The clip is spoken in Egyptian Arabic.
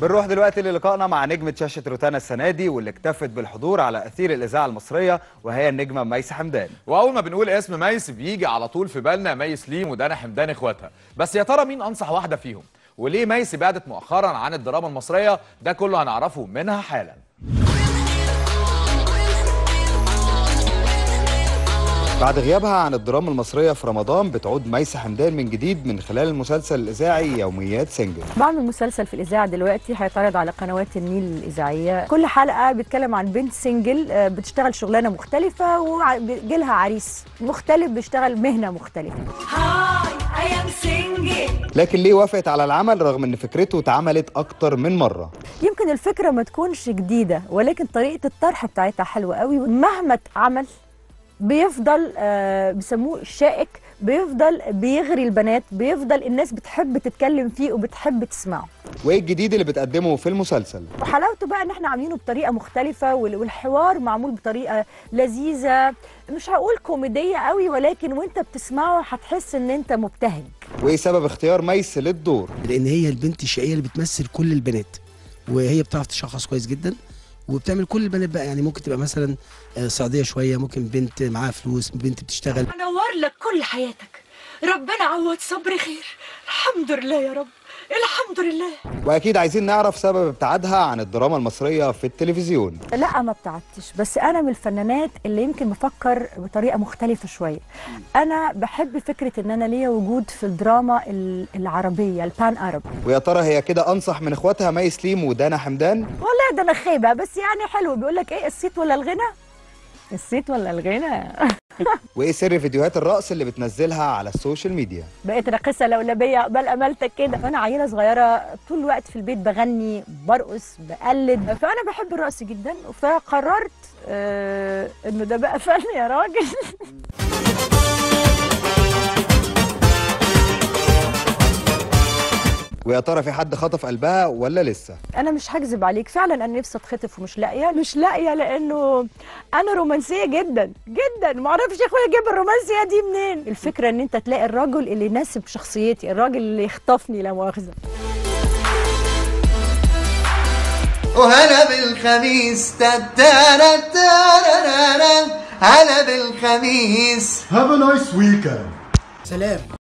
بنروح دلوقتي للقائنا مع نجمة شاشة روتانا السنة دي واللي اكتفت بالحضور على أثير الإذاعة المصرية وهي النجمة ميس حمدان واول ما بنقول اسم ميس بيجي على طول في بالنا ميس ليم ودانا حمدان اخواتها بس يا ترى مين انصح واحده فيهم وليه ميس بعدت مؤخرا عن الدراما المصريه ده كله هنعرفه منها حالا بعد غيابها عن الدراما المصرية في رمضان بتعود ميس حمدان من جديد من خلال المسلسل الإذاعي يوميات سنجل بعمل مسلسل في الإذاعة دلوقتي هيتعرض على قنوات النيل الإذاعية كل حلقة بيتكلم عن بنت سنجل آه، بتشتغل شغلانة مختلفة وجيلها عريس مختلف بيشتغل مهنة مختلفة هاي I am single لكن ليه وافقت على العمل رغم ان فكرته اتعملت اكتر من مرة يمكن الفكرة ما تكونش جديدة ولكن طريقة الطرح بتاعتها حلوة قوي مهما اتعمل بيفضل آه بيسموه شائك بيفضل بيغري البنات بيفضل الناس بتحب تتكلم فيه وبتحب تسمعه وايه الجديد اللي بتقدمه في المسلسل وحلاوته بقى ان احنا عاملينه بطريقه مختلفه وال- والحوار معمول بطريقه لذيذه مش هقول كوميديه قوي ولكن وانت بتسمعه هتحس ان انت مبتهج وايه سبب اختيار ميس للدور لان هي البنت الشقيه اللي بتمثل كل البنات وهي بتعرف تشخص كويس جدا وبتعمل كل البنات بقى يعني ممكن تبقى مثلا آه، صعيديه شويه ممكن بنت معاها فلوس بنت بتشتغل انور لك كل حياتك ربنا عوض صبري خير الحمد لله يا رب الحمد لله واكيد عايزين نعرف سبب ابتعادها عن الدراما المصرية في التلفزيون لا ما ابتعدتش بس انا من الفنانات اللي يمكن بفكر بطريقه مختلفه شويه انا بحب فكره ان انا ليا وجود في الدراما ال- العربيه البان ارب ويا ترى هي كده انصح من اخواتها ميس ليم ودانا حمدان والله ده انا خيبه بس يعني حلو بيقول لك ايه الصيت ولا الغنى الصيت ولا الغنى وايه سر فيديوهات الرقص اللي بتنزلها على السوشيال ميديا بقيت راقصه لولبيه قبل امالتك كده وانا عيله صغيره طول الوقت في البيت بغني برقص بقلد فانا بحب الرقص جدا فقررت آه انه ده بقى فن يا راجل ويا ترى في حد خطف قلبها ولا لسه انا مش هكذب عليك فعلا انا نفسي اتخطف ومش لاقيه مش لاقيه لانه انا رومانسيه جدا جدا ما اعرفش يا اخويا اجيب الرومانسيه دي منين الفكره ان انت تلاقي الراجل اللي يناسب شخصيتي الراجل اللي يخطفني لا مؤاخذه وهلا بالخميس تتارا تارا هلا بالخميس Have a nice weekend. سلام